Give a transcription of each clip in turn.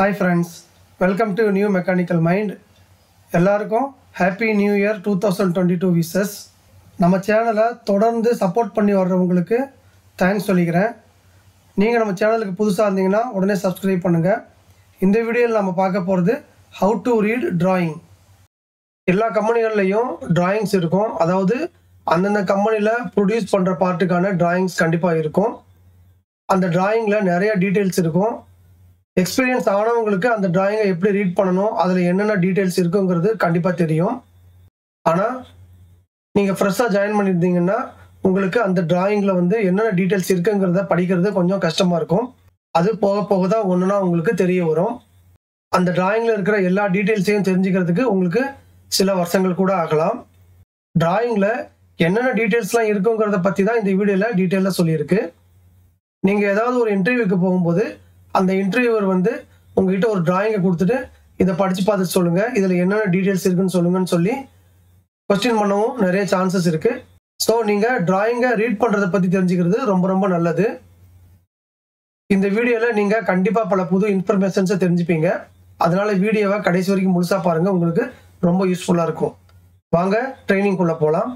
Hi friends welcome to new mechanical mind எல்லாருக்கும் happy new year two thousand twenty two wishes நம்ம சேனலை தொடர்ந்து support பண்ணி வர்றவங்களுக்கு தேங்க்ஸ் சொல்லிக்கிறேன் நீங்கள் நம்ம சேனலுக்கு புதுசாக இருந்தீங்கன்னா உடனே சப்ஸ்கிரைப் பண்ணுங்கள் இந்த வீடியோவில் நம்ம பார்க்க போகிறது ஹவு டு ரீட் drawing எல்லா கம்பெனிகள்லையும் டிராயிங்ஸ் இருக்கும் அதாவது அந்தந்த கம்பெனியில் ப்ரொடியூஸ் பண்ணுற பார்ட்டுக்கான டிராயிங்ஸ் கண்டிப்பாக இருக்கும் அந்த டிராயிங்கில் நிறைய டீட்டெயில்ஸ் இருக்கும் எக்ஸ்பீரியன்ஸ் ஆனவங்களுக்கு அந்த டிராயிங்கை எப்படி ரீட் பண்ணணும் அதில் என்னென்ன டீட்டெயில்ஸ் இருக்குங்கிறது கண்டிப்பாக தெரியும் ஆனால் நீங்கள் ஃப்ரெஷ்ஷாக ஜாயின் பண்ணியிருந்தீங்கன்னா உங்களுக்கு அந்த டிராயிங்கில் வந்து என்னென்ன டீட்டெயில்ஸ் இருக்குங்கிறத படிக்கிறது கொஞ்சம் கஷ்டமாக இருக்கும் அது போக போக தான் ஒன்றுனா உங்களுக்கு தெரிய வரும் அந்த டிராயிங்கில் இருக்கிற எல்லா டீட்டெயில்ஸையும் தெரிஞ்சுக்கிறதுக்கு உங்களுக்கு சில வருஷங்கள் கூட ஆகலாம் டிராயிங்கில் என்னென்ன டீட்டெயில்ஸ்லாம் இருக்குங்கிறத பற்றி தான் இந்த வீடியோவில் டீட்டெயிலாக சொல்லியிருக்கு நீங்கள் ஏதாவது ஒரு இன்டர்வியூக்கு போகும்போது அந்த இன்டர்வியூவர் வந்து உங்ககிட்ட ஒரு டிராயிங்கை கொடுத்துட்டு இதை படித்து பார்த்துட்டு சொல்லுங்கள் இதில் என்னென்ன டீட்டெயில்ஸ் இருக்குன்னு சொல்லுங்கன்னு சொல்லி கொஸ்டின் பண்ணவும் நிறைய சான்சஸ் இருக்குது ஸோ நீங்கள் டிராயிங்கை ரீட் பண்ணுறதை பற்றி தெரிஞ்சுக்கிறது ரொம்ப ரொம்ப நல்லது இந்த வீடியோவில் நீங்கள் கண்டிப்பாக பல புது இன்ஃபர்மேஷன்ஸை தெரிஞ்சுப்பீங்க அதனால வீடியோவை கடைசி வரைக்கும் முழுசாக பாருங்கள் உங்களுக்கு ரொம்ப யூஸ்ஃபுல்லாக இருக்கும் வாங்க ட்ரைனிங்குள்ளே போகலாம்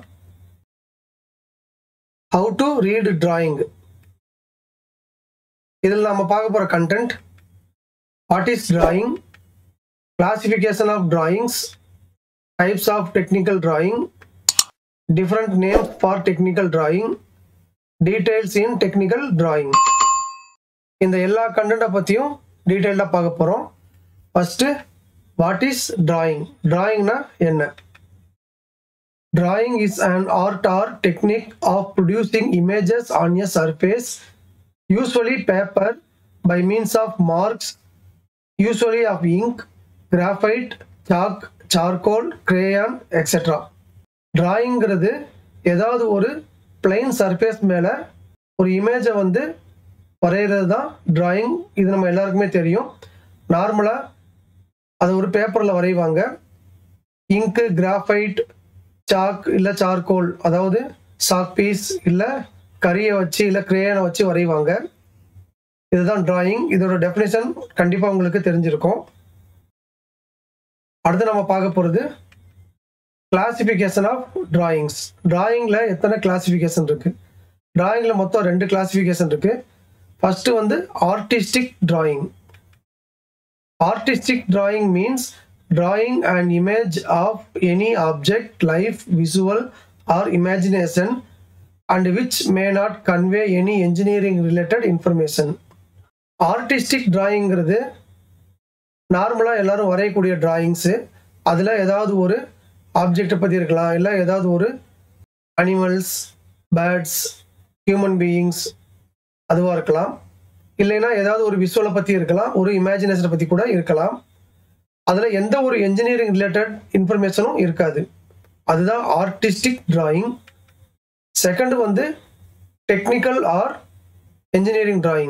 ஹவு டு ரீட் டிராயிங் இதில் நம்ம பார்க்க போகிற content what is drawing classification of drawings types of technical drawing different names for technical drawing details in technical drawing இந்த எல்லா கண்டென்ட்டை பற்றியும் டீட்டெயில்டாக பார்க்க போகிறோம் ஃபஸ்ட்டு வாட் இஸ் டிராயிங் டிராயிங்னா என்ன drawing is an art or technique of producing images on a surface usually paper by means of marks, usually of ink, graphite, chalk, charcoal, crayon, etc. டிராயிங்கிறது ஏதாவது ஒரு பிளைன் சர்ஃபேஸ் மேலே ஒரு இமேஜை வந்து வரைகிறது தான் டிராயிங் இது நம்ம எல்லாருக்குமே தெரியும் நார்மலாக அது ஒரு பேப்பரில் வரைவாங்க இங்கு கிராஃபைட் சாக் இல்லை சார்கோல் அதாவது சாக் பீஸ் இல்லை கரியை வச்சு இல்லை கிரேயனை வச்சு வரைவாங்க இதுதான் டிராயிங் இதோட டெஃபினேஷன் கண்டிப்பாக உங்களுக்கு தெரிஞ்சிருக்கும் அடுத்து நம்ம பார்க்க போகிறது கிளாசிஃபிகேஷன் ஆஃப் டிராயிங்ஸ் டிராயிங்கில் எத்தனை கிளாசிஃபிகேஷன் இருக்குது டிராயிங்கில் மொத்தம் ரெண்டு கிளாசிஃபிகேஷன் இருக்குது ஃபஸ்ட்டு வந்து artistic drawing artistic drawing means drawing an image of any object, life, visual, or imagination and which may not convey any engineering related information. Artistic டிராயிங்கிறது நார்மலாக எல்லாரும் வரையக்கூடிய டிராயிங்ஸு அதில் ஏதாவது ஒரு ஆப்ஜெக்டை பற்றி இருக்கலாம் இல்லை ஏதாவது ஒரு அனிமல்ஸ் பேர்ட்ஸ் ஹியூமன் பீயிங்ஸ் அதுவாக இருக்கலாம் இல்லைன்னா ஏதாவது ஒரு விஷுவலை பற்றி இருக்கலாம் ஒரு இமேஜினேஷனை பற்றி கூட இருக்கலாம் அதில் எந்த ஒரு என்ஜினியரிங் ரிலேட்டட் இன்ஃபர்மேஷனும் இருக்காது அதுதான் ஆர்டிஸ்டிக் டிராயிங் செகண்ட் வந்து technical or engineering drawing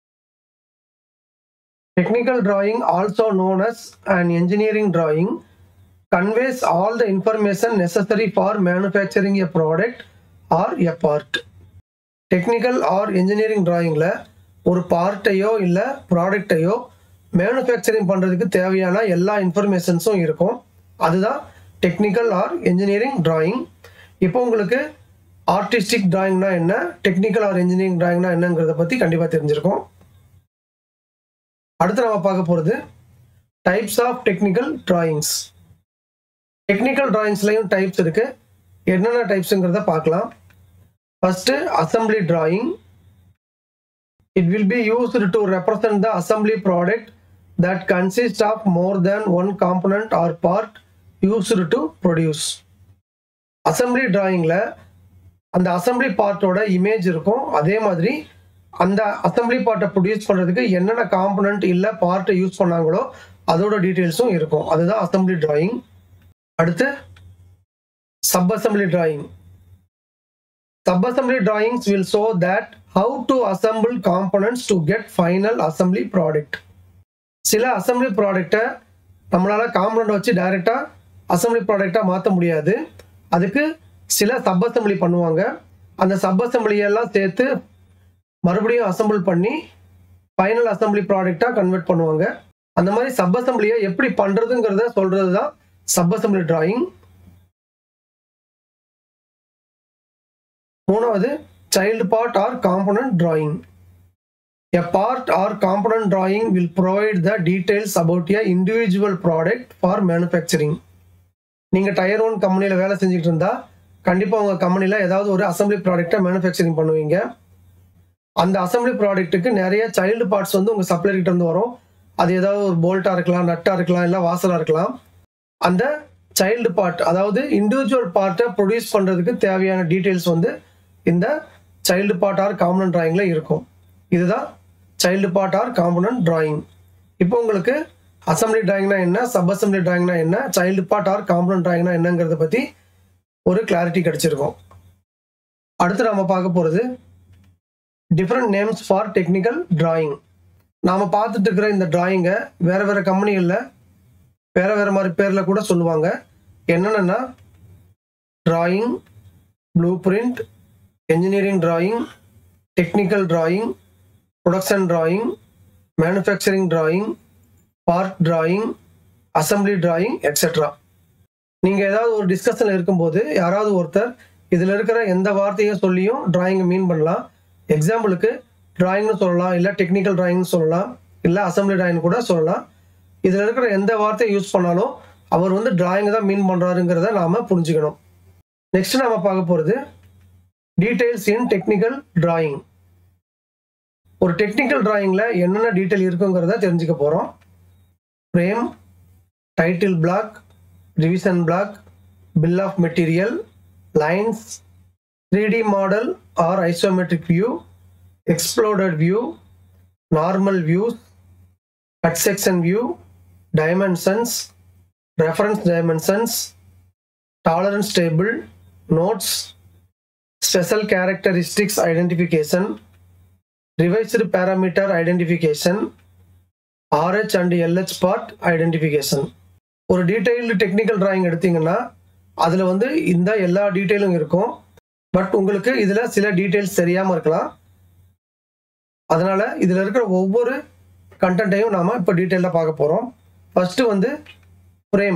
technical drawing also known as an engineering drawing conveys all the information necessary for manufacturing a product or a part technical or engineering drawingல ஒரு பார்ட்டையோ இல்லை ப்ராடக்டையோ manufacturing பண்ணுறதுக்கு தேவையான எல்லா இன்ஃபர்மேஷன்ஸும் இருக்கும் அதுதான் டெக்னிக்கல் ஆர் engineering drawing இப்போ உங்களுக்கு ஆர்டிஸ்டிக் டிராயிங்னா என்ன டெக்னிக்கல் ஆர் இன்ஜினியரிங் டிராயிங்னா என்னங்கிறத பற்றி கண்டிப்பாக தெரிஞ்சிருக்கும் அடுத்து நம்ம பார்க்க போகிறது types of technical drawings technical டிராயிங்ஸ்லையும் டைப்ஸ் இருக்கு என்னென்ன டைப்ஸுங்கிறத பார்க்கலாம் first assembly drawing it will be used to represent the assembly product that consist of more than one component or part used to produce assembly டிராயிங்கில் அந்த assembly பார்ட்டோட image இருக்கும் அதே மாதிரி அந்த அசம்பிளி பார்ட்டை ப்ரொடியூஸ் பண்ணுறதுக்கு என்னென்ன காம்பனண்ட் இல்லை பார்ட்டை யூஸ் பண்ணாங்களோ அதோட டீட்டெயில்ஸும் இருக்கும் அதுதான் அசம்பிளி டிராயிங் அடுத்து sub assembly drawing sub assembly drawings will show that how to assemble components to get final assembly product சில அசம்பிளி ப்ராடக்டை நம்மளால் காம்பனண்ட் வச்சு டைரெக்டாக அசம்பிளி ப்ராடக்டாக மாற்ற முடியாது அதுக்கு சில சப் அசம்பிளி பண்ணுவாங்க அந்த சப் அசம்பிளியெல்லாம் சேர்த்து மறுபடியும் அசம்பிள் பண்ணி ஃபைனல் அசம்பிளி ப்ராடக்டாக கன்வெர்ட் பண்ணுவாங்க அந்த மாதிரி சப் அசம்பிளியை எப்படி பண்றதுங்கிறத சொல்றது தான் சப் அசம்பிளி டிராயிங் மூணாவது child part or component drawing A part or component drawing will provide the details about a individual product for manufacturing. நீங்கள் டயர் ஒன் கம்பெனியில் வேலை செஞ்சுட்டு இருந்தா கண்டிப்பாக உங்கள் கம்பெனியில் ஏதாவது ஒரு அசம்பிளி ப்ராடக்டை மேனுஃபேக்சரிங் பண்ணுவீங்க அந்த அசம்பிளி ப்ராடக்ட்டுக்கு நிறைய சைல்டு பார்ட்ஸ் வந்து உங்கள் சப்ளை கிட்ட இருந்து வரும் அது ஏதாவது ஒரு போல்ட்டாக இருக்கலாம் நட்டாக இருக்கலாம் இல்லை வாசலாக இருக்கலாம் அந்த சைல்டு பார்ட் அதாவது இண்டிவிஜுவல் பார்ட்டை ப்ரொடியூஸ் பண்ணுறதுக்கு தேவையான டீட்டெயில்ஸ் வந்து இந்த சைல்டு பார்ட் ஆர் காம்பனன்ட் டிராயிங்கில் இருக்கும் இதுதான் child part or component drawing இப்போ உங்களுக்கு அசம்பிளி டிராயிங்னா என்ன சப் அசம்பிளி டிராயிங்னா என்ன சைல்டு பார்ட் ஆர் காம்பனன்ட் டிராயிங்னா என்னங்கிறத பற்றி ஒரு கிளாரிட்டி கிடைச்சிருக்கும் அடுத்து நம்ம பார்க்க போகிறது different names for technical drawing நாம் பார்த்துட்டு இருக்கிற இந்த டிராயிங்கை வேறு வேறு கம்பெனிகளில் வேறு வேறு மாதிரி பேரில் கூட சொல்லுவாங்க என்னென்னா drawing blueprint engineering drawing technical drawing production drawing manufacturing drawing part drawing assembly drawing etcetera நீங்கள் ஏதாவது ஒரு டிஸ்கஷனில் இருக்கும்போது யாராவது ஒருத்தர் இதில் இருக்கிற எந்த வார்த்தையும் சொல்லியும் டிராயிங்கை மீன் பண்ணலாம் எக்ஸாம்பிளுக்கு டிராயிங்னு சொல்லலாம் இல்லை டெக்னிக்கல் டிராயிங்னு சொல்லலாம் இல்லை அசம்பிளி டிராயிங் கூட சொல்லலாம் இதில் இருக்கிற எந்த வார்த்தையை யூஸ் பண்ணாலும் அவர் வந்து டிராயிங் தான் மீன் பண்ணுறாருங்கிறத நாம் புரிஞ்சுக்கணும் நெக்ஸ்ட் நாம பார்க்க போகிறது டீடைல்ஸ் இன் டெக்னிக்கல் டிராயிங் ஒரு டெக்னிக்கல் டிராயிங்கில் என்னென்ன டீட்டெயில் இருக்குங்கிறத தெரிஞ்சுக்க போகிறோம் frame title block revision block bill of material lines three D model or isometric view exploded view normal views cut section view dimensions reference dimensions tolerance table notes special characteristics identification revised parameter identification RH and LH part identification ஒரு detailed technical drawing எடுத்தீங்கன்னா அதில் வந்து இந்த எல்லா டீட்டெயிலும் இருக்கும் but உங்களுக்கு இதில் சில டீட்டெயில்ஸ் தெரியாமல் இருக்கலாம் அதனால் இதில் இருக்கிற ஒவ்வொரு கண்டென்ட்டையும் நாம் இப்போ டீட்டெயிலாக பார்க்க போகிறோம் ஃபஸ்ட்டு வந்து ஃப்ரேம்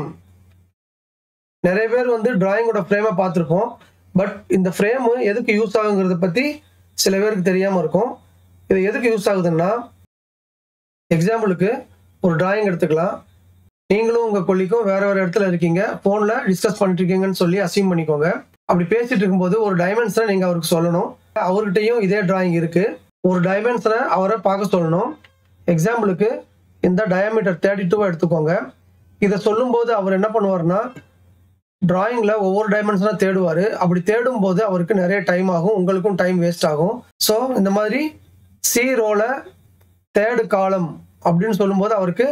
நிறைய பேர் வந்து டிராயிங்கோட ஃப்ரேமை பார்த்துருப்போம் பட் இந்த ஃப்ரேமு எதுக்கு யூஸ் ஆகுங்கிறத பற்றி சில பேருக்கு தெரியாமல் இருக்கும் இது எதுக்கு யூஸ் ஆகுதுன்னா எக்ஸாம்பிளுக்கு ஒரு டிராயிங் எடுத்துக்கலாம் நீங்களும் உங்கள் கொல்லிக்கும் வேற வேறு இடத்துல இருக்கீங்க ஃபோனில் டிஸ்கஸ் பண்ணிட்டு இருக்கீங்கன்னு சொல்லி அசீம் பண்ணிக்கோங்க அப்படி பேசிட்டு இருக்கும்போது ஒரு டைமென்ஷனை நீங்கள் அவருக்கு சொல்லணும் அவர்கிட்டையும் இதே டிராயிங் இருக்குது ஒரு டைமென்ஷனை அவரை பார்க்க சொல்லணும் எக்ஸாம்பிளுக்கு இந்த டயாமீட்டர் தேர்ட்டி டூவை எடுத்துக்கோங்க இதை சொல்லும்போது அவர் என்ன பண்ணுவார்னா டிராயிங்கில் ஒவ்வொரு டைமென்ஷனாக தேடுவார் அப்படி தேடும் போது அவருக்கு நிறைய டைம் ஆகும் உங்களுக்கும் டைம் வேஸ்ட் ஆகும் ஸோ இந்த மாதிரி சி ரோல தேர்டு காலம் அப்படின்னு சொல்லும்போது அவருக்கு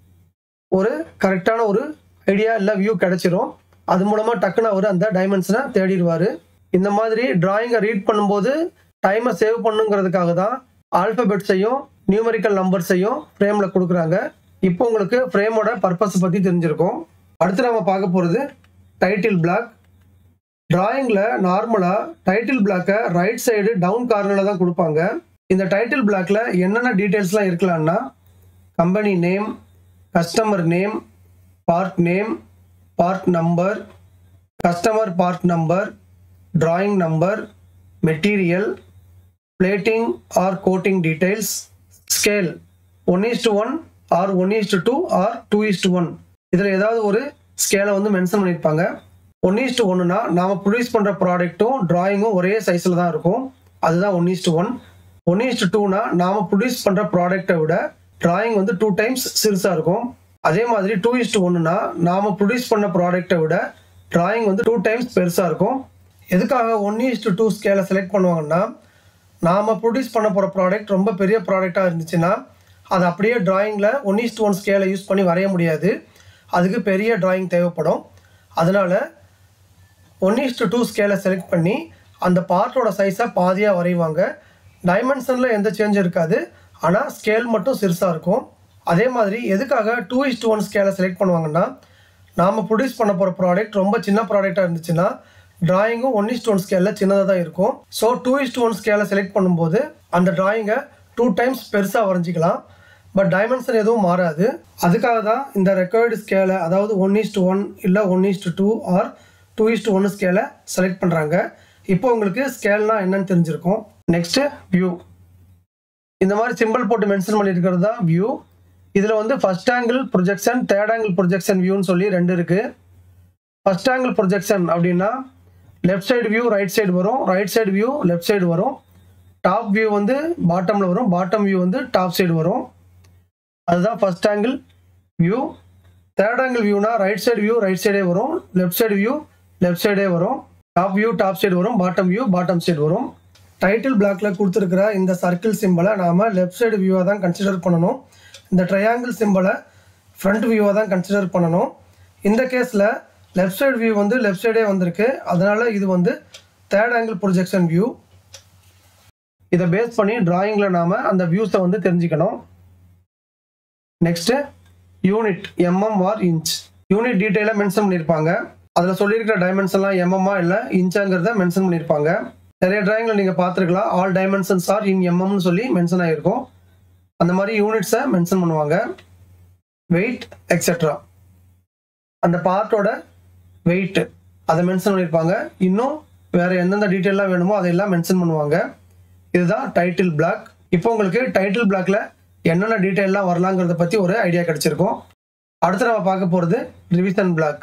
ஒரு கரெக்டான ஒரு ஐடியா இல்லை வியூ கிடைச்சிரும் அது மூலமாக டக்குன்னு அவர் அந்த டைமென்ஷனை தேடிடுவார் இந்த மாதிரி டிராயிங்கை ரீட் பண்ணும்போது டைமை சேவ் பண்ணுங்கிறதுக்காக தான் ஆல்ஃபபெட்ஸையும் நியூமரிக்கல் நம்பர்ஸையும் ஃப்ரேமில் கொடுக்குறாங்க இப்போ உங்களுக்கு ஃப்ரேமோட பர்பஸ் பற்றி தெரிஞ்சிருக்கும் அடுத்து நம்ம பார்க்க போகிறது டைட்டில் பிளாக் டிராயிங்கில் நார்மலாக டைட்டில் பிளாக்கை ரைட் சைடு டவுன் கார்னரில் தான் கொடுப்பாங்க இந்த டைட்டில் பிளாக்ல என்னென்ன டீட்டெயில்ஸ்லாம் இருக்கலாம்னா company name customer name part name part number customer part number drawing number material plating or coating details scale one is to one or one is to two or two is to one இதில் ஏதாவது ஒரு ஸ்கேலை வந்து mention பண்ணியிருப்பாங்க one is to ஒன்னுனா நாம் produce பண்ணுற ப்ராடக்ட்டும் டிராயிங்கும் ஒரே சைஸில் தான் இருக்கும் அதுதான் one is to one one is டூனா நாம ப்ரொடியூஸ் பண்ணுற ப்ராடக்ட்டை விட டிராயிங் வந்து டூ டைம்ஸ் சிறுசாக இருக்கும் அதே மாதிரி டூ இஸ் ஒன்றுனா நாம ப்ரொடியூஸ் பண்ண ப்ராடக்ட்டை விட டிராயிங் வந்து டூ டைம்ஸ் பெருசாக இருக்கும் எதுக்காக ஒன் இஸ் டூ ஸ்கேலை செலக்ட் பண்ணுவாங்கன்னா நாம் ப்ரொடியூஸ் பண்ண போகிற ப்ராடக்ட் ரொம்ப பெரிய ப்ராடக்டாக இருந்துச்சுன்னா அது அப்படியே டிராயிங்கில் ஒன் இஸ் ஒன் ஸ்கேலை யூஸ் பண்ணி வரைய முடியாது அதுக்கு பெரிய டிராயிங் தேவைப்படும் அதனால் ஒன் இஸ் டூ ஸ்கேலை செலக்ட் பண்ணி அந்த பார்ட்டோட சைஸை பாதியாக வரைவாங்க டைமென்ஷனில் எந்த சேஞ்சும் இருக்காது ஆனால் ஸ்கேல் மட்டும் சிறுசாக இருக்கும் அதே மாதிரி எதுக்காக டூ இஸ் டூ ஒன் ஸ்கேலை செலக்ட் பண்ணுவாங்கன்னா நாம் ப்ரொடியூஸ் பண்ண போகிற ப்ராடக்ட் ரொம்ப சின்ன ப்ராடக்டாக இருந்துச்சுன்னா டிராயிங்கும் ஒன் இஸ் ஒன் ஸ்கேலில் சின்னதாக தான் இருக்கும் ஸோ டூ இஸ் ஒன் ஸ்கேலை செலக்ட் பண்ணும்போது அந்த டிராயிங்கை டூ டைம்ஸ் பெருசாக வரைஞ்சிக்கலாம் பட் டைமென்ஷன் எதுவும் மாறாது அதுக்காக தான் இந்த ரெக்கார்டு ஸ்கேலை அதாவது ஒன் இஸ்ட் ஒன் இல்லை one is to two or two is to one ஸ்கேலை செலக்ட் பண்ணுறாங்க இப்போ உங்களுக்கு ஸ்கேல்னா என்னன்னு தெரிஞ்சிருக்கும் நெக்ஸ்ட்டு வியூ இந்த மாதிரி சிம்பிள் போட்டு மென்ஷன் பண்ணியிருக்கிறது தான் வியூ இதில் வந்து first angle projection third angle projection வியூன்னு சொல்லி ரெண்டு இருக்குது ஃபர்ஸ்ட் ஆங்கிள் ப்ரொஜெக்ஷன் அப்படின்னா left side view right side வரும் right side view left side வரும் டாப் வியூ வந்து பாட்டமில் வரும் பாட்டம் வியூ வந்து டாப் சைடு வரும் அதுதான் first angle view third angle வியூனா ரைட் சைடு வியூ ரைட் சைடே வரும் லெஃப்ட் சைடு வியூ லெஃப்ட் சைடே வரும் டாப் வியூ டாப் சைடு வரும் பாட்டம் வியூ பாட்டம் சைடு வரும் டைட்டில் பிளாக்ல கொடுத்துருக்கிற இந்த சர்க்கிள் சிம்பிளை நாம லெஃப்ட் சைடு வியூவாக தான் கன்சிடர் பண்ணணும் இந்த ட்ரையாங்கிள் சிம்பிளை ஃப்ரண்ட் வியூவாக தான் கன்சிடர் பண்ணணும் இந்த கேஸில் லெஃப்ட் சைடு வியூ வந்து லெஃப்ட் சைடே வந்திருக்கு அதனால இது வந்து தேர்ட் ஆங்கிள் ப்ரொஜெக்ஷன் வியூ இதை பேஸ் பண்ணி டிராயிங்கில் நாம அந்த வியூஸை வந்து தெரிஞ்சுக்கணும் next unit MM or inch unit டீட்டெயிலாக மென்ஷன் பண்ணியிருப்பாங்க அதில் சொல்லியிருக்கிற டைமென்ஷன்லாம் எம்எம்மா இல்லை இன்ச்சாங்கிறத மென்ஷன் பண்ணியிருப்பாங்க நிறைய டிராயிங்கில் நீங்கள் பார்த்துருக்கலாம் ஆல் டைமென்ஷன்ஸ் ஆர் இன் எம்எம்னு சொல்லி மென்ஷன் ஆகிருக்கும் அந்த மாதிரி யூனிட்ஸை மென்ஷன் பண்ணுவாங்க வெயிட் எக்ஸெட்ரா அந்த பார்ட்டோட வெயிட் அதை மென்ஷன் பண்ணியிருப்பாங்க இன்னும் வேறு எந்தெந்த டீட்டெயிலாம் வேணுமோ அதையெல்லாம் மென்ஷன் பண்ணுவாங்க இதுதான் டைட்டில் பிளாக் இப்போ உங்களுக்கு டைட்டில் பிளாக்ல என்னென்ன டீட்டெயிலாம் வரலாங்கிறத பற்றி ஒரு ஐடியா கிடைச்சிருக்கும் அடுத்து நம்ம பார்க்க போகிறது ரிவிஷன் பிளாக்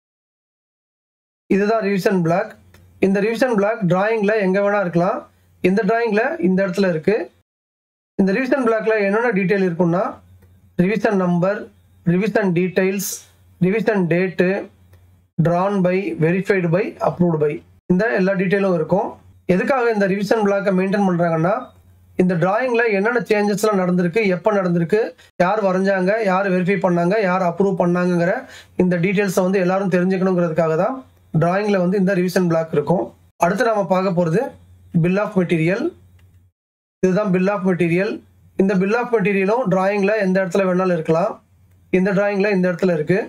இதுதான் ரிவிஷன் பிளாக் இந்த ரிவிஷன் பிளாக் டிராயிங்கில் எங்கே வேணால் இருக்கலாம் இந்த டிராயிங்கில் இந்த இடத்துல இருக்குது இந்த ரிவிஷன் பிளாக்ல என்னென்ன டீட்டெயில் இருக்குன்னா revision number revision details revision date drawn by verified by approved by இந்த எல்லா டீட்டெயிலும் இருக்கும் எதுக்காக இந்த ரிவிஷன் பிளாக்கை மெயின்டைன் பண்ணுறாங்கன்னா இந்த டிராயிங்கில் என்னென்ன சேஞ்சஸ்லாம் நடந்திருக்கு எப்போ நடந்திருக்கு யார் வரைஞ்சாங்க யார் வெரிஃபை பண்ணாங்க யார் அப்ரூவ் பண்ணாங்கங்கிற இந்த டீட்டெயில்ஸை வந்து எல்லாரும் தெரிஞ்சுக்கணுங்கிறதுக்காக தான் டிராயிங்கில் வந்து இந்த ரிவிஷன் பிளாக் இருக்கும் அடுத்து நாம பார்க்க போகிறது பில் ஆஃப் மெட்டீரியல் இதுதான் பில் ஆஃப் மெட்டீரியல் இந்த பில் ஆஃப் மெட்டீரியலும் டிராயிங்கில் எந்த இடத்துல வேணாலும் இருக்கலாம் இந்த டிராயிங்கில் இந்த இடத்துல இருக்குது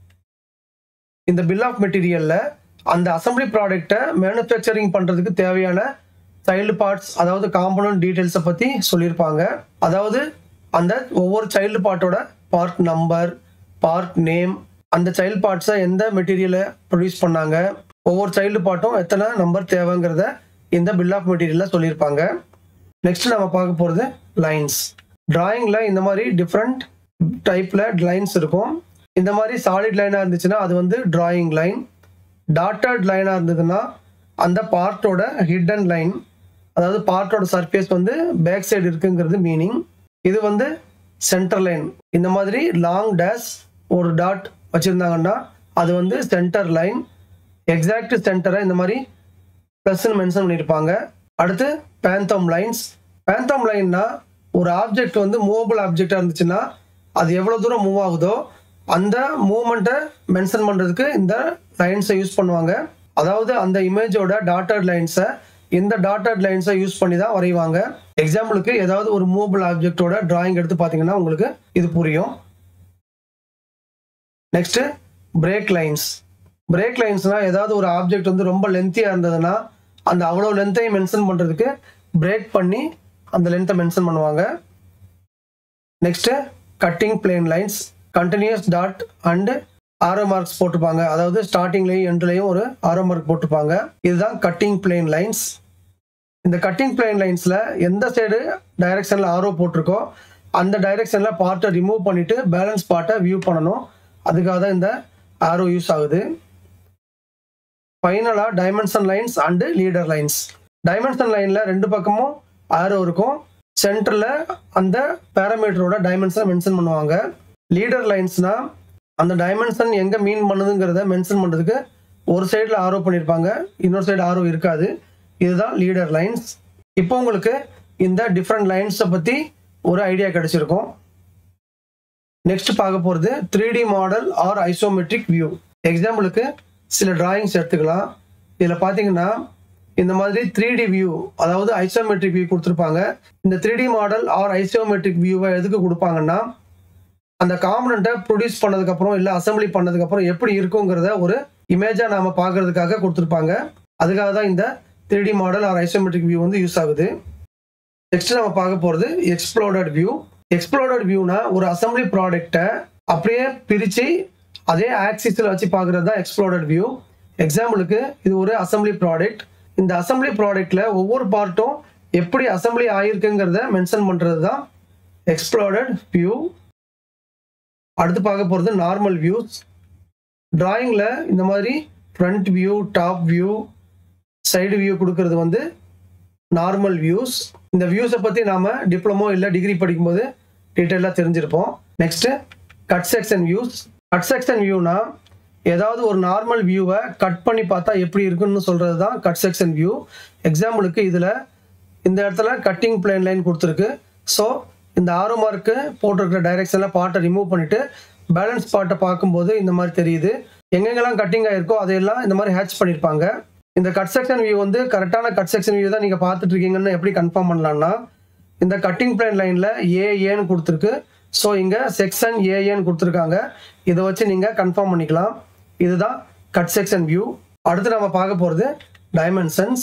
இந்த பில் ஆஃப் மெட்டீரியலில் அந்த அசம்பிளி ப்ராடக்ட்டை மேனுஃபேக்சரிங் பண்ணுறதுக்கு தேவையான சைல்டு பார்ட்ஸ் அதாவது காம்பனன்ட் டீட்டெயில்ஸை பற்றி சொல்லியிருப்பாங்க அதாவது அந்த ஒவ்வொரு சைல்டு பார்ட்டோட பார்ட் நம்பர் பார்ட் நேம் அந்த சைல்டு பார்ட்ஸை எந்த மெட்டீரியலை ப்ரொடியூஸ் பண்ணாங்க ஒவ்வொரு சைல்டு பார்ட்டும் எத்தனை நம்பர் தேவைங்கிறத இந்த பில் ஆஃப் மெட்டீரியலில் சொல்லியிருப்பாங்க நெக்ஸ்ட் நம்ம பார்க்க போகிறது லைன்ஸ் டிராயிங்கில் இந்த மாதிரி டிஃப்ரெண்ட் டைப்பில் லைன்ஸ் இருக்கும் இந்த மாதிரி சாலிட் லைனாக இருந்துச்சுன்னா அது வந்து டிராயிங் லைன் டாட்டட் லைனாக இருந்ததுன்னா அந்த பார்ட்டோட ஹிடன் லைன் அதாவது பார்ட்டோட சர்ஃபேஸ் வந்து பேக் சைடு இருக்குங்கிறது மீனிங் இது வந்து சென்டர் லைன் இந்த மாதிரி லாங் டேஷ் ஒரு டாட் வச்சுருந்தாங்கன்னா அது வந்து சென்டர் லைன் எக்ஸாக்ட் சென்டரை இந்த மாதிரி ப்ளஸ்ன்னு மென்ஷன் பண்ணியிருப்பாங்க அடுத்து பேந்தோம் லைன்ஸ் பேந்தோம் லைன்னா ஒரு ஆப்ஜெக்ட் வந்து மூவபிள் ஆப்ஜெக்டாக இருந்துச்சுன்னா அது எவ்வளோ தூரம் மூவ் ஆகுதோ அந்த மூமெண்ட்டை மென்ஷன் பண்ணுறதுக்கு இந்த லைன்ஸை யூஸ் பண்ணுவாங்க அதாவது அந்த இமேஜோட டாட்டட் லைன்ஸை இந்த டாட்டட் லைன்ஸை யூஸ் பண்ணி தான் வரைவாங்க எக்ஸாம்பிளுக்கு ஏதாவது ஒரு மூவபிள் ஆப்ஜெக்டோட டிராயிங் எடுத்து பார்த்தீங்கன்னா உங்களுக்கு இது புரியும் நெக்ஸ்ட்டு பிரேக் லைன்ஸ் பிரேக் லைன்ஸ்னால் ஏதாவது ஒரு ஆப்ஜெக்ட் வந்து ரொம்ப லென்த்தியாக இருந்ததுன்னா அந்த அவ்வளோ லென்த்தையும் மென்ஷன் பண்ணுறதுக்கு பிரேக் பண்ணி அந்த லென்த்தை மென்ஷன் பண்ணுவாங்க next cutting plane lines continuous dot and arrow marks போட்டிருப்பாங்க அதாவது ஸ்டார்டிங்லேயும் எண்ட்லேயும் ஒரு ஆரோ மார்க் போட்டிருப்பாங்க இதுதான் கட்டிங் பிளேன் லைன்ஸ் இந்த கட்டிங் பிளேன் லைன்ஸில் எந்த சைடு டைரெக்ஷனில் ஆரோ போட்டிருக்கோ அந்த டைரெக்ஷனில் பார்ட்டை ரிமூவ் பண்ணிவிட்டு பேலன்ஸ் பார்ட்டை வியூ பண்ணணும் அதுக்காக தான் இந்த ஆரோ யூஸ் ஆகுது ஃபைனலாக dimension lines and leader lines dimension லைனில் ரெண்டு பக்கமும் ஆரோ இருக்கும் சென்டரில் அந்த பேராமீட்டரோட டைமென்ஷனை மென்ஷன் பண்ணுவாங்க லீடர் லைன்ஸ்னால் அந்த டைமென்ஷன் எங்கே மீன் பண்ணுதுங்கிறத மென்ஷன் பண்ணுறதுக்கு ஒரு சைடில் ஆரோ பண்ணியிருப்பாங்க இன்னொரு சைடு ஆரோ இருக்காது இதுதான் லீடர் லைன்ஸ் இப்போ உங்களுக்கு இந்த டிஃப்ரெண்ட் லைன்ஸை பற்றி ஒரு ஐடியா கிடைச்சிருக்கும் நெக்ஸ்ட் பார்க்க போகிறது three D model or isometric view எக்ஸாம்பிளுக்கு சில டிராயிங்ஸ் எடுத்துக்கலாம் இதில் பார்த்தீங்கன்னா இந்த மாதிரி த்ரீ டி வியூ அதாவது ஐசோமெட்ரிக் வியூ கொடுத்துருப்பாங்க இந்த three D model or isometric வியூவை எதுக்கு கொடுப்பாங்கன்னா அந்த காம்பனண்ட்டை ப்ரொடியூஸ் பண்ணதுக்கப்புறம் இல்லை அசம்பிளி பண்ணதுக்கப்புறம் எப்படி இருக்குங்கிறத ஒரு இமேஜாக நாம் பார்க்கறதுக்காக கொடுத்துருப்பாங்க அதுக்காக தான் இந்த three D model or isometric view வந்து யூஸ் ஆகுது நெக்ஸ்ட் நம்ம பார்க்க போகிறது எக்ஸ்ப்ளோர்டட் வியூ எக்ஸ்ப்ளோர்டட் வியூனா ஒரு அசம்பிளி ப்ராடக்ட்டை அப்படியே பிரித்து அதே ஆக்சிஸில் வச்சு பார்க்குறது தான் எக்ஸ்ப்ளோர்டட் வியூ எக்ஸாம்பிளுக்கு இது ஒரு அசம்பிளி ப்ராடக்ட் இந்த அசம்பிளி ப்ராடக்ட்டில் ஒவ்வொரு பார்ட்டும் எப்படி அசம்பிளி ஆகிருக்குங்கிறத மென்ஷன் பண்ணுறது தான் எக்ஸ்ப்ளோர்டட் வியூ அடுத்து பார்க்க போகிறது நார்மல் வியூஸ் டிராயிங்கில் இந்த மாதிரி front view top view side view கொடுக்கறது வந்து நார்மல் வியூஸ் இந்த வியூஸை பற்றி நாம் டிப்ளமோ இல்லை டிகிரி படிக்கும்போது டீட்டெயிலாக தெரிஞ்சிருப்போம் next cut section views cut section வியூனா ஏதாவது ஒரு நார்மல் வியூவை கட் பண்ணி பார்த்தா எப்படி இருக்குன்னு சொல்கிறது தான் கட் செக்ஷன் வியூ எக்ஸாம்பிளுக்கு இதில் இந்த இடத்துல கட்டிங் பிளேன் லைன் கொடுத்துருக்கு ஸோ இந்த ஆரோ மார்க்கு போட்டிருக்கிற டைரெக்ஷனில் பார்ட்டை ரிமூவ் பண்ணிவிட்டு பேலன்ஸ் பார்ட்டை பார்க்கும்போது இந்த மாதிரி தெரியுது எங்கெங்கெல்லாம் கட்டிங் ஆகிருக்கோ அதையெல்லாம் இந்த மாதிரி ஹேட்ச் பண்ணியிருப்பாங்க இந்த கட் செக்ஷன் வியூ வந்து கரெக்டான கட் செக்ஷன் வியூ தான் நீங்கள் பார்த்துட்டு இருக்கீங்கன்னு எப்படி கன்ஃபார்ம் பண்ணலாம்னா இந்த கட்டிங் பிளேன் லைனில் ஏஏன்னு கொடுத்துருக்கு ஸோ இங்கே செக்ஷன் ஏஏன்னு கொடுத்துருக்காங்க இதை வச்சு நீங்கள் கன்ஃபார்ம் பண்ணிக்கலாம் இதுதான் கட் செக்ஷன் வியூ அடுத்து நம்ம பார்க்க போகிறது டைமென்ஷன்ஸ்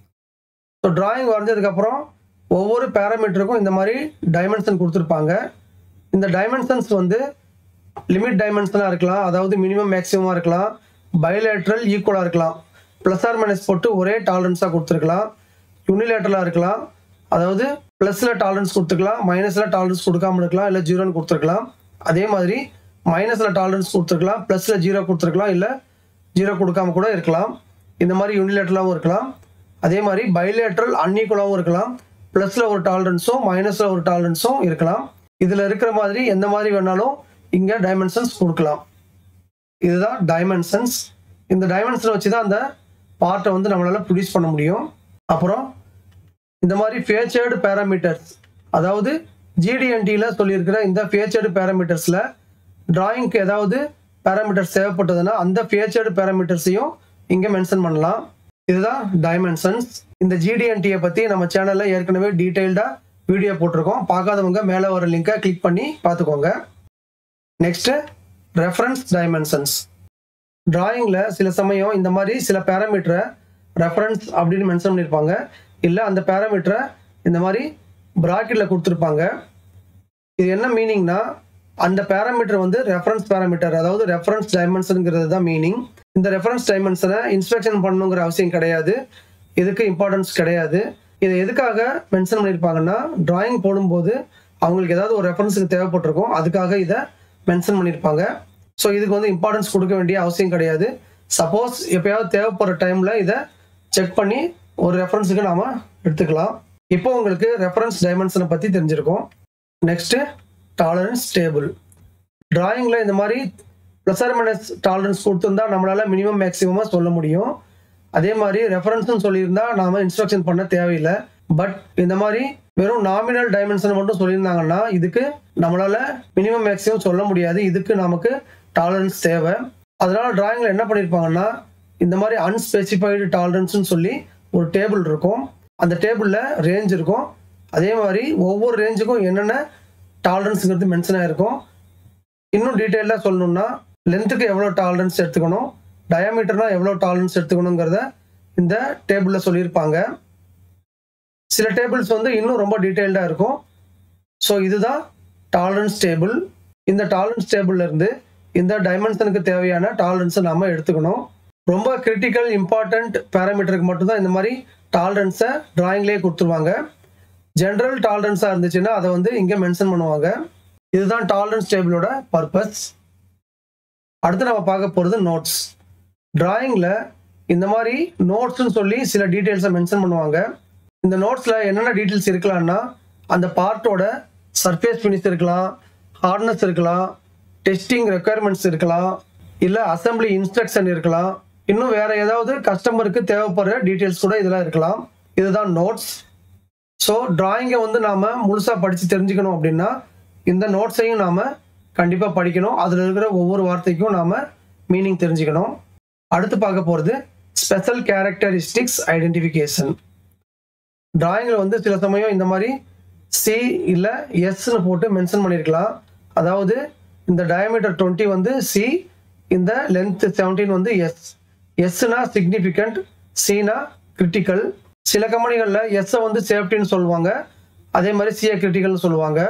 ஸோ டிராயிங் வரைஞ்சதுக்கப்புறம் ஒவ்வொரு பேராமீட்டருக்கும் இந்த மாதிரி டைமென்ஷன் கொடுத்துருப்பாங்க இந்த டைமென்ஷன்ஸ் வந்து லிமிட் டைமென்ஷனாக இருக்கலாம் அதாவது மினிமம் மேக்ஸிமமாக இருக்கலாம் பயோலேட்ரல் ஈக்குவலாக இருக்கலாம் ப்ளஸ் ஆர் மைனஸ் போட்டு ஒரே டாலரன்ஸாக கொடுத்துருக்கலாம் யூனிலேட்டரலாக இருக்கலாம் அதாவது ப்ளஸில் டாலரன்ஸ் கொடுத்துருக்கலாம் மைனஸில் டாலரன்ஸ் கொடுக்காம இருக்கலாம் இல்லை ஜீரோன்னு கொடுத்துருக்கலாம் அதே மாதிரி மைனஸில் டாலரன்ஸ் கொடுத்துருக்கலாம் ப்ளஸில் ஜீரோ கொடுத்துருக்கலாம் இல்லை ஜீரோ கொடுக்காம கூட இருக்கலாம் இந்த மாதிரி யூனிலேட்டரலாகவும் இருக்கலாம் அதே மாதிரி பைலேட்ரல் அன்ஈக்குவலாகவும் இருக்கலாம் ப்ளஸில் ஒரு டாலரன்ஸும் மைனஸில் ஒரு டாலரன்ஸும் இருக்கலாம் இதில் இருக்கிற மாதிரி எந்த மாதிரி வேணாலும் இங்கே டைமென்ஷன்ஸ் கொடுக்கலாம் இதுதான் டைமென்ஷன்ஸ் இந்த டைமென்ஷனை வச்சு தான் அந்த பார்ட்டை வந்து நம்மளால் ப்ரொடியூஸ் பண்ண முடியும் அப்புறம் இந்த மாதிரி ஃபேச்சர்டு பேராமீட்டர்ஸ் அதாவது ஜிடிஎன்டியில் சொல்லியிருக்கிற இந்த ஃபேச்சர்டு பேராமீட்டர்ஸில் டிராயிங்க்கு ஏதாவது பேராமீட்டர்ஸ் தேவைப்பட்டதுன்னா அந்த ஃபேச்சர்டு பேராமீட்டர்ஸையும் இங்கே மென்ஷன் பண்ணலாம் இதுதான் டைமென்ஷன்ஸ் இந்த ஜிடிஎன்டியை பற்றி நம்ம சேனலில் ஏற்கனவே டீட்டெயில்டாக வீடியோ போட்டிருக்கோம் பார்க்காதவங்க மேலே வர லிங்கை கிளிக் பண்ணி பார்த்துக்கோங்க நெக்ஸ்ட்டு ரெஃபரன்ஸ் டைமென்ஷன்ஸ் டிராயிங்கில் சில சமயம் இந்த மாதிரி சில பேராமீட்டரை ரெஃபரன்ஸ் அப்படின்னு மென்ஷன் பண்ணியிருப்பாங்க இல்லை அந்த பேராமீட்டரை இந்த மாதிரி ப்ராக்கெட்டில் கொடுத்துருப்பாங்க இது என்ன மீனிங்னா அந்த பேராமீட்டர் வந்து ரெஃபரன்ஸ் பேராமீட்டர் அதாவது ரெஃபரன்ஸ் டைமென்ஷனுங்கிறது தான் மீனிங் இந்த ரெஃபரன்ஸ் டைமென்ஷனை இன்ஸ்பெக்ஷன் பண்ணணுங்கிற அவசியம் கிடையாது இதுக்கு இம்பார்ட்டன்ஸ் கிடையாது இதை எதுக்காக மென்ஷன் பண்ணியிருப்பாங்கன்னா டிராயிங் போடும்போது அவங்களுக்கு ஏதாவது ஒரு ரெஃபரன்ஸுக்கு தேவைப்பட்டிருக்கும் அதுக்காக இதை மென்ஷன் பண்ணியிருப்பாங்க ஸோ இதுக்கு வந்து இம்பார்ட்டன்ஸ் கொடுக்க வேண்டிய அவசியம் கிடையாது சப்போஸ் எப்பயாவது தேவைப்படுற டைமில் இதை செக் பண்ணி ஒரு ரெஃபரன்ஸுக்கு நாம் எடுத்துக்கலாம் இப்போ உங்களுக்கு ரெஃபரன்ஸ் டைமென்ஷனை பற்றி தெரிஞ்சிருக்கும் நெக்ஸ்ட்டு டாலரன்ஸ் டேபிள் டிராயிங்கில் இந்த மாதிரி ப்ளஸ் ஆர் மைனஸ் டாலரன்ஸ் கொடுத்துருந்தா நம்மளால் மினிமம் மேக்ஸிமமாக சொல்ல முடியும் அதே மாதிரி ரெஃபரன்ஸ்னு சொல்லியிருந்தா நாம் இன்ஸ்ட்ரக்ஷன் பண்ண தேவையில்லை பட் இந்த மாதிரி வெறும் நாமினல் டைமென்ஷன் மட்டும் சொல்லியிருந்தாங்கன்னா இதுக்கு நம்மளால் மினிமம் மேக்ஸிமம் சொல்ல முடியாது இதுக்கு நமக்கு டாலரன்ஸ் தேவை அதனால டிராயிங்கில் என்ன பண்ணியிருப்பாங்கன்னா இந்த மாதிரி அன்ஸ்பெசிஃபைடு டாலரன்ஸ்னு சொல்லி ஒரு டேபிள் இருக்கும் அந்த டேபிளில் ரேஞ்ச் இருக்கும் அதே மாதிரி ஒவ்வொரு ரேஞ்சுக்கும் என்னென்ன டாலரன்ஸுங்கிறது மென்ஷன் ஆகிருக்கும் இன்னும் டீட்டெயிலாக சொல்லணும்னா லென்த்துக்கு எவ்வளோ டாலரன்ஸ் எடுத்துக்கணும் டயாமீட்டர்னா எவ்வளோ டாலரன்ஸ் எடுத்துக்கணுங்கிறத இந்த டேபிளில் சொல்லியிருப்பாங்க சில டேபிள்ஸ் வந்து இன்னும் ரொம்ப டீட்டெயில்டாக இருக்கும் ஸோ இதுதான் டாலரன்ஸ் டேபிள் இந்த டாலரன்ஸ் டேபிள்ல இருந்து இந்த டைமென்ஷனுக்கு தேவையான டாலரன்ஸை நாம எடுத்துக்கணும் ரொம்ப கிரிட்டிக்கல் இம்பார்ட்டண்ட் பேராமீட்டருக்கு மட்டும்தான் இந்த மாதிரி டாலரன்ஸை டிராயிங்லேயே கொடுத்துருவாங்க ஜென்ரல் டாலரன்ஸாக இருந்துச்சுன்னா அதை வந்து இங்கே மென்ஷன் பண்ணுவாங்க இதுதான் டாலரன்ஸ் டேபிளோட பர்பஸ் அடுத்து நம்ம பார்க்க போகிறது நோட்ஸ் டிராயிங்கில் இந்த மாதிரி நோட்ஸ்னு சொல்லி சில டீட்டெயில்ஸை மென்ஷன் பண்ணுவாங்க இந்த நோட்ஸில் என்னென்ன டீட்டெயில்ஸ் இருக்கலாம்னா அந்த பார்ட்டோட சர்ஃபேஸ் ஃபினிஷ் இருக்கலாம் ஹார்ட்னஸ் இருக்கலாம் டெஸ்டிங் ரெக்குயர்மெண்ட்ஸ் இருக்கலாம் இல்லை அசம்பிளி இன்ஸ்ட்ரக்ஷன் இருக்கலாம் இன்னும் வேற ஏதாவது கஸ்டமருக்கு தேவைப்படுற டீட்டெயில்ஸ் கூட இதெல்லாம் இருக்கலாம் இதுதான் நோட்ஸ் ஸோ டிராயிங்கை வந்து நாம் முழுசாக படித்து தெரிஞ்சுக்கணும் அப்படின்னா இந்த நோட்ஸையும் நாம் கண்டிப்பாக படிக்கணும் அதில் இருக்கிற ஒவ்வொரு வார்த்தைக்கும் நாம் மீனிங் தெரிஞ்சுக்கணும் அடுத்து பார்க்க போகிறது ஸ்பெஷல் கேரக்டரிஸ்டிக்ஸ் ஐடென்டிஃபிகேஷன் டிராயிங்கில் வந்து சில சமயம் இந்த மாதிரி சி இல்லை எஸ்ன்னு போட்டு மென்ஷன் பண்ணியிருக்கலாம் அதாவது இந்த டயமீட்டர் டுவெண்ட்டி வந்து சி இந்த லென்த் செவன்டீன் வந்து எஸ் எஸ்னா சிக்னிஃபிகண்ட் சினா கிரிட்டிக்கல் சில கம்பெனிகளில் எஸ்ஸை வந்து சேஃப்டின்னு சொல்லுவாங்க அதே மாதிரி சிஏ கிரிட்டிக்கல்னு சொல்லுவாங்க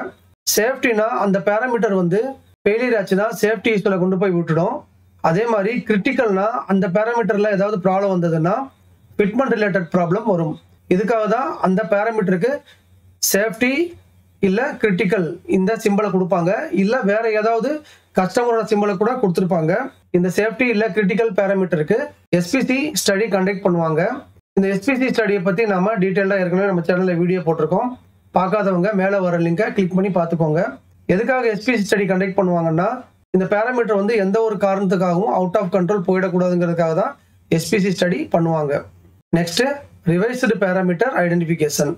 சேஃப்டினா அந்த பேராமீட்டர் வந்து ஃபெயிலியர் ஆச்சுன்னா சேஃப்டி இஷ்யூல கொண்டு போய் விட்டுடும் அதே மாதிரி கிரிட்டிக்கல்னா அந்த பேராமீட்டர்ல ஏதாவது ப்ராப்ளம் வந்ததுன்னா ஃபிட்மெண்ட் ரிலேட்டட் ப்ராப்ளம் வரும் இதுக்காக தான் அந்த பேராமீட்டருக்கு சேஃப்டி இல்லை கிரிட்டிக்கல் இந்த சிம்பிளை கொடுப்பாங்க இல்லை வேற ஏதாவது கஸ்டமரோட சிம்பிளை கூட கொடுத்துருப்பாங்க இந்த சேஃப்டி இல்லை கிரிட்டிக்கல் பேராமீட்டருக்கு எஸ்பிசி ஸ்டடி கண்டக்ட் பண்ணுவாங்க இந்த எஸ்பிசி ஸ்டடியை பற்றி நம்ம டீட்டெயிலாக ஏற்கனவே நம்ம சேனலில் வீடியோ போட்டிருக்கோம் பார்க்காதவங்க மேலே வர லிங்கை கிளிக் பண்ணி பார்த்துக்கோங்க எதுக்காக எஸ்பிசி ஸ்டடி கண்டக்ட் பண்ணுவாங்கன்னா இந்த பேராமீட்டர் வந்து எந்த ஒரு காரணத்துக்காகவும் அவுட் ஆஃப் கண்ட்ரோல் போயிடக்கூடாதுங்கிறதுக்காக தான் எஸ்பிசி ஸ்டடி பண்ணுவாங்க நெக்ஸ்ட் ரிவைஸ்டு பேராமீட்டர் ஐடென்டிஃபிகேஷன்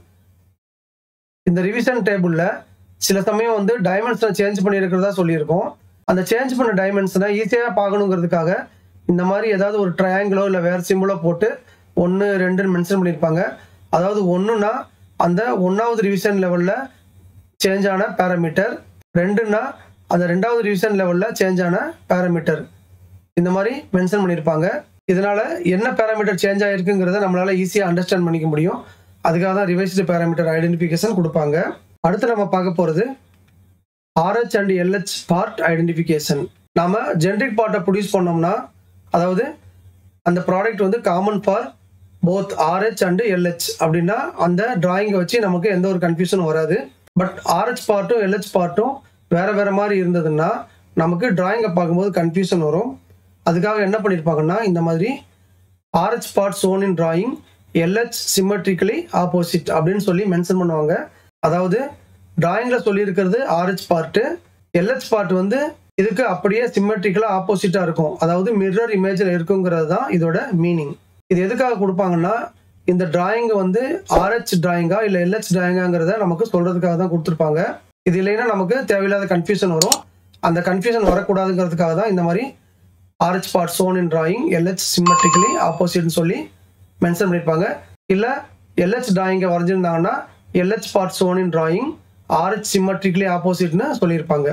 இந்த ரிவிஷன் டேபிளில் சில சமயம் வந்து டைமென்ஷனை சேஞ்ச் பண்ணியிருக்கிறதா சொல்லியிருக்கோம் அந்த சேஞ்ச் பண்ண டைமென்ஷனை ஈஸியாக பார்க்கணுங்கிறதுக்காக இந்த மாதிரி ஏதாவது ஒரு ட்ரையாங்கிளோ இல்லை வேறு சிம்பிளோ போட்டு ஒன்று ரெண்டுன்னு மென்ஷன் பண்ணியிருப்பாங்க அதாவது ஒன்றுனா அந்த ஒன்றாவது ரிவிஷன் லெவலில் சேஞ்ச் ஆன பேராமீட்டர் ரெண்டுன்னா அந்த ரெண்டாவது ரிவிஷன் லெவலில் சேஞ்ச் ஆன பேராமீட்டர் இந்த மாதிரி மென்ஷன் பண்ணியிருப்பாங்க இதனால என்ன பேராமீட்டர் சேஞ்ச் ஆயிருக்குங்கிறத நம்மளால ஈஸியாக அண்டர்ஸ்டாண்ட் பண்ணிக்க முடியும் அதுக்காக தான் ரிவைஸ்டு பேராமீட்டர் ஐடென்டிஃபிகேஷன் கொடுப்பாங்க அடுத்து நம்ம பார்க்க போகிறது RH and LH part identification நாம ஜென்ரிக் பார்ட்டை ப்ரொடியூஸ் பண்ணோம்னா அதாவது அந்த ப்ராடக்ட் வந்து common for both RH and LH அப்படின்னா அந்த டிராயிங்கை வச்சு நமக்கு எந்த ஒரு கன்ஃபியூஷனும் வராது பட் ஆர்ஹெச் பார்ட்டும் எல்ஹெச் பார்ட்டும் வேற வேற மாதிரி இருந்ததுன்னா நமக்கு டிராயிங்கை பார்க்கும்போது கன்ஃபியூஷன் வரும் அதுக்காக என்ன பண்ணியிருப்பாங்கன்னா இந்த மாதிரி RH part shown in drawing LH symmetrically opposite அப்படின்னு சொல்லி மென்ஷன் பண்ணுவாங்க அதாவது டிராயிங்கில் சொல்லியிருக்கிறது ஆர்ஹெச் பார்ட்டு எல்ஹெச் பார்ட் வந்து இதுக்கு அப்படியே சிமெட்ரிக்கலாக ஆப்போசிட்டாக இருக்கும் அதாவது மிரர் இமேஜில் இருக்குங்கிறது தான் இதோட மீனிங் இது எதுக்காக கொடுப்பாங்கன்னா இந்த டிராயிங் வந்து ஆர்ஹெச் டிராயிங்கா இல்லை எல்ஹெச் டிராயிங்காங்கிறத நமக்கு சொல்றதுக்காக தான் கொடுத்துருப்பாங்க இது இல்லைன்னா நமக்கு தேவையில்லாத கன்ஃபியூஷன் வரும் அந்த கன்ஃபியூஷன் வரக்கூடாதுங்கிறதுக்காக தான் இந்த மாதிரி RH part shown in drawing LH symmetrically ஆப்போசிட்னு சொல்லி மென்ஷன் பண்ணியிருப்பாங்க இல்லை எல்ஹெச் டிராயிங்கை வரைஞ்சிருந்தாங்கன்னா LH part shown in drawing RH symmetrically ஆப்போசிட்னு சொல்லியிருப்பாங்க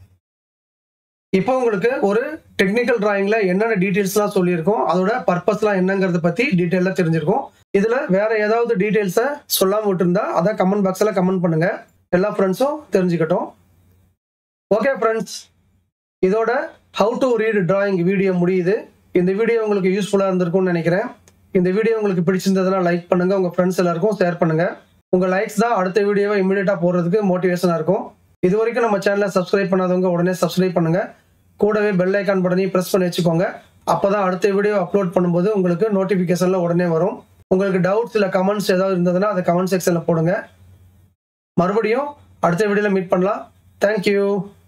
இப்போ உங்களுக்கு ஒரு டெக்னிக்கல் டிராயிங்ல என்னென்ன டீட்டெயில்ஸ்லாம் சொல்லியிருக்கோம் அதோட பர்பஸ்லாம் என்னங்கிறத பத்தி டீட்டெயிலாக தெரிஞ்சிருக்கோம் இதுல வேற ஏதாவது டீட்டெயில்ஸை சொல்லாம விட்டுருந்தா அதை கமெண்ட் பாக்ஸ்ல கமெண்ட் பண்ணுங்க எல்லா ஃப்ரெண்ட்ஸும் தெரிஞ்சுக்கட்டும் ஓகே ஃப்ரெண்ட்ஸ் இதோட how to read drawing video முடியுது இந்த வீடியோ உங்களுக்கு யூஸ்ஃபுல்லாக இருந்திருக்கும்னு நினைக்கிறேன் இந்த வீடியோ உங்களுக்கு பிடிச்சிருந்ததுன்னா லைக் பண்ணுங்க உங்க ஃப்ரெண்ட்ஸ் எல்லாருக்கும் ஷேர் பண்ணுங்க உங்க லைக்ஸ் தான் அடுத்த வீடியோவை இமீடியட்டா போடுறதுக்கு மோட்டிவேஷனாக இருக்கும் இது வரைக்கும் நம்ம சேனலை சப்ஸ்கிரைப் பண்ணாதவங்க உடனே சப்ஸ்கிரைப் பண்ணுங்க கூடவே பெல் ஐக்கான் பட்டனையும் ப்ரெஸ் பண்ணி வச்சுக்கோங்க அப்பதான் அடுத்த வீடியோ அப்லோட் பண்ணும்போது உங்களுக்கு நோட்டிஃபிகேஷன்ல உடனே வரும் உங்களுக்கு டவுட்ஸ் இல்லை கமெண்ட்ஸ் ஏதாவது இருந்ததுன்னா அதை கமெண்ட் செக்ஷன்ல போடுங்க மறுபடியும் அடுத்த வீடியோல மீட் பண்ணலாம் தேங்க்யூ